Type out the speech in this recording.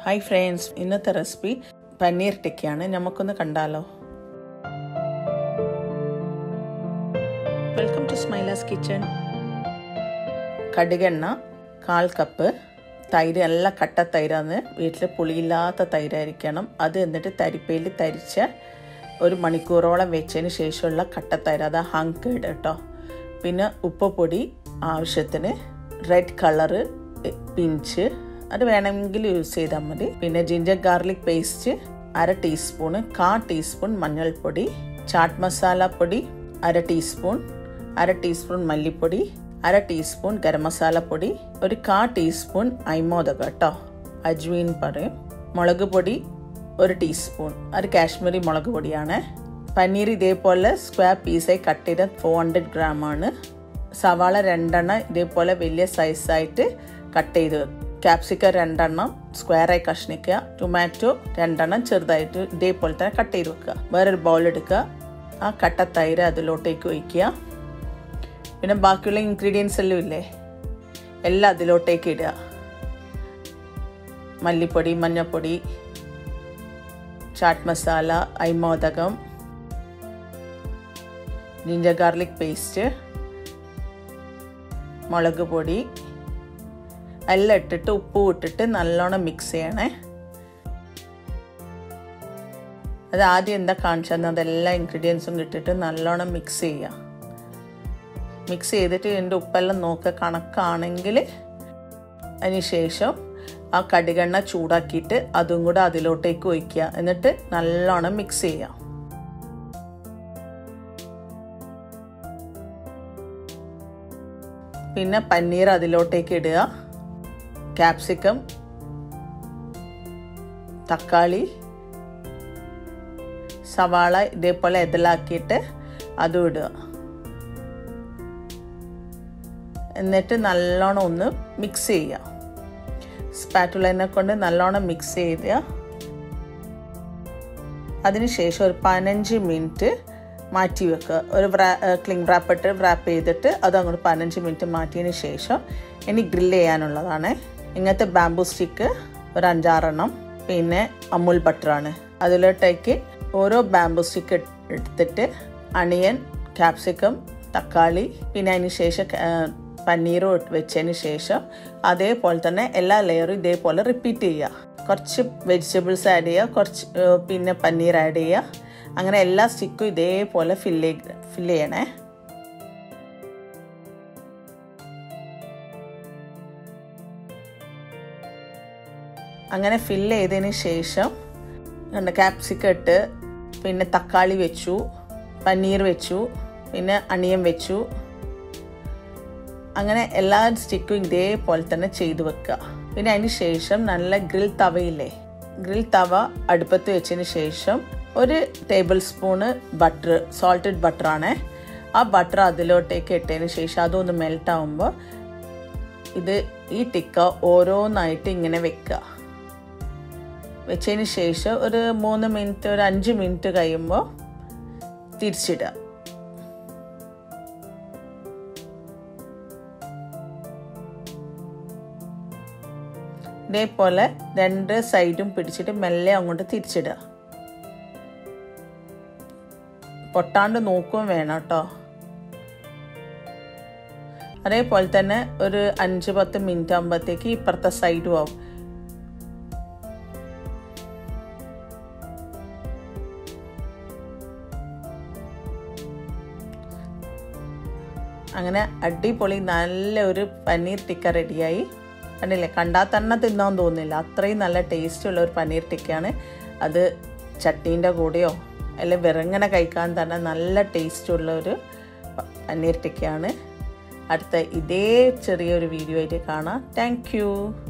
hi friends ഇന്നത്തെ recipe paneer ടിക്കയാണ് നമുക്കൊന്ന് കണ്ടാലോ വെൽക്കം ടു സ്മൈലാസ് കിച്ചൺ കടുകെണ്ണ കാൽ കപ്പ് തൈര് നല്ല കട്ട തൈരാന്ന് വീട്ടിൽ പുളിയില്ലാത്ത തൈരായിരിക്കണം അത് എന്നിട്ട് തരിപ്പയിൽ തരിച്ച ഒരു മണിക്കൂറോളം വെച്ചതിന് ശേഷമുള്ള കട്ട തൈര് അത് ഹങ്കേഡ് കേട്ടോ പിന്നെ ഉപ്പ് പൊടി ആവശ്യത്തിന് റെഡ് കളറ് പിഞ്ച് അത് വേണമെങ്കിൽ യൂസ് ചെയ്താൽ മതി പിന്നെ ജിഞ്ചർ ഗാർലിക് പേസ്റ്റ് അര ടീസ്പൂണ് കാ ടീസ്പൂൺ മഞ്ഞൾപ്പൊടി ചാട്ട് മസാല പൊടി അര ടീസ്പൂൺ അര ടീസ്പൂൺ മല്ലിപ്പൊടി അര ടീസ്പൂൺ ഗരം മസാല പൊടി ഒരു കാ ടീസ്പൂൺ അയ്മോദക കേട്ടോ അജ്വീൻ പറയും മുളക് പൊടി ഒരു ടീസ്പൂൺ അത് കാശ്മീരി മുളക് പൊടിയാണ് പനീർ ഇതേപോലെ സ്ക്വയർ പീസായി കട്ട് ചെയ്ത ഫോർ ഹൺഡ്രഡ് ഗ്രാം ആണ് സവാള രണ്ടെണ്ണം ഇതേപോലെ വലിയ സൈസായിട്ട് കട്ട് ചെയ്ത് ക്യാപ്സിക്കം രണ്ടെണ്ണം സ്ക്വയറായി കഷ്ണിക്കുക ടൊമാറ്റോ രണ്ടെണ്ണം ചെറുതായിട്ട് ഇതേപോലെ തന്നെ കട്ട് ചെയ്ത് വെക്കുക വേറൊരു ബൗൾ എടുക്കുക ആ കട്ട തൈര് അതിലോട്ടേക്ക് ഒഴിക്കുക പിന്നെ ബാക്കിയുള്ള ഇൻഗ്രീഡിയൻസ് എല്ലാം ഇല്ലേ എല്ലാം അതിലോട്ടേക്ക് ഇടുക മല്ലിപ്പൊടി മഞ്ഞൾപ്പൊടി ചാട്ട് മസാല അയ്മോദകം ജിഞ്ചർ ഗാർലിക് പേസ്റ്റ് മുളക് പൊടി എല്ലാം ഇട്ടിട്ട് ഉപ്പ് ഇട്ടിട്ട് നല്ലോണം മിക്സ് ചെയ്യണേ അത് ആദ്യം എന്താ കാണിച്ചതെന്ന് അതെല്ലാ ഇൻഗ്രീഡിയൻസും ഇട്ടിട്ട് നല്ലോണം മിക്സ് ചെയ്യുക മിക്സ് ചെയ്തിട്ട് ഇതിൻ്റെ ഉപ്പെല്ലാം നോക്കുക കണക്കാണെങ്കിൽ അതിന് ശേഷം ആ കടുകെണ്ണ ചൂടാക്കിയിട്ട് അതും കൂടെ അതിലോട്ടേക്ക് ഒഴിക്കുക എന്നിട്ട് നല്ലോണം മിക്സ് ചെയ്യുക പിന്നെ പനീർ അതിലോട്ടേക്ക് ഇടുക ക്യാപ്സിക്കം തക്കാളി സവാള ഇതേപോലെ ഇതിലാക്കിയിട്ട് അതും ഇടുക എന്നിട്ട് നല്ലോണം ഒന്ന് മിക്സ് ചെയ്യുക സ്പാറ്റുലനെ കൊണ്ട് നല്ലോണം മിക്സ് ചെയ്യുക അതിനുശേഷം ഒരു പതിനഞ്ച് മിനിറ്റ് മാറ്റി വെക്കുക ഒരു വ്രാ ക്ലിങ് റാപ്പ് ഇട്ട് റാപ്പ് ചെയ്തിട്ട് അത് അങ്ങോട്ട് പതിനഞ്ച് മിനിറ്റ് മാറ്റിയതിന് ശേഷം ഇനി ഗ്രില്ല് ചെയ്യാനുള്ളതാണ് ഇങ്ങനത്തെ ബാംബു സ്റ്റിക്ക് ഒരു അഞ്ചാറെണ്ണം പിന്നെ അമൂൽ ബട്ടറാണ് അതിലോട്ടേക്ക് ഓരോ ബാംബു സ്റ്റിക്ക് എടുത്തിട്ട് അണിയൻ ക്യാപ്സിക്കം തക്കാളി പിന്നെ അതിന് ശേഷം പനീറും വെച്ചതിന് ശേഷം അതേപോലെ തന്നെ എല്ലാ ലെയറും ഇതേപോലെ റിപ്പീറ്റ് ചെയ്യുക കുറച്ച് വെജിറ്റബിൾസ് ആഡ് ചെയ്യുക കുറച്ച് പിന്നെ പനീർ ആഡ് ചെയ്യുക അങ്ങനെ എല്ലാ സ്റ്റിക്കും ഇതേപോലെ ഫില്ല് ഫില്ല് ചെയ്യണേ അങ്ങനെ ഫില്ല് ചെയ്തതിന് ശേഷം ക്യാപ്സിക്കം ഇട്ട് പിന്നെ തക്കാളി വെച്ചു പനീർ വെച്ചു പിന്നെ അണിയൻ വെച്ചു അങ്ങനെ എല്ലാ സ്റ്റിക്കും ഇതേപോലെ തന്നെ ചെയ്തു വെക്കുക പിന്നെ അതിന് ശേഷം നല്ല ഗ്രിൽ തവയില്ലേ ഗ്രിൽ തവ അടുപ്പത്ത് വെച്ചതിന് ശേഷം ഒരു ടേബിൾ സ്പൂണ് ബട്ടർ സോൾട്ടഡ് ബട്ടറാണ് ആ ബട്ടർ അതിലോട്ടേക്ക് ഇട്ടതിന് ശേഷം അതൊന്ന് മെൽറ്റ് ആകുമ്പോൾ ഇത് ഈ ടിക്ക ഓരോന്നായിട്ട് ഇങ്ങനെ വെക്കുക വെച്ചതിന് ശേഷം ഒരു മൂന്ന് മിനിറ്റ് ഒരു അഞ്ച് മിനിറ്റ് കഴിയുമ്പോൾ തിരിച്ചിടുക ഇതേപോലെ രണ്ട് സൈഡും പിടിച്ചിട്ട് മെല്ലെ അങ്ങോട്ട് തിരിച്ചിടുക പൊട്ടാണ്ട് നോക്കുകയും വേണം കേട്ടോ അതേപോലെ തന്നെ ഒരു അഞ്ച് പത്ത് മിനിറ്റ് ആകുമ്പോഴത്തേക്ക് ഇപ്പുറത്തെ സൈഡും ആവും അങ്ങനെ അടിപൊളി നല്ല ഒരു പനീർ ടിക്ക റെഡിയായി കണ്ടില്ലേ കണ്ടാൽ തന്നെ തിന്നാൻ തോന്നില്ല അത്രയും നല്ല ടേസ്റ്റുള്ള ഒരു പനീർ ടിക്കയാണ് അത് ചട്ടീൻ്റെ കൂടെയോ അല്ലെങ്കിൽ വിറങ്ങനെ കഴിക്കാൻ തന്നെ നല്ല ടേസ്റ്റുള്ള ഒരു പനീർ ടിക്കയാണ് അടുത്ത ഇതേ ചെറിയൊരു വീഡിയോ ആയിട്ട് കാണാം താങ്ക്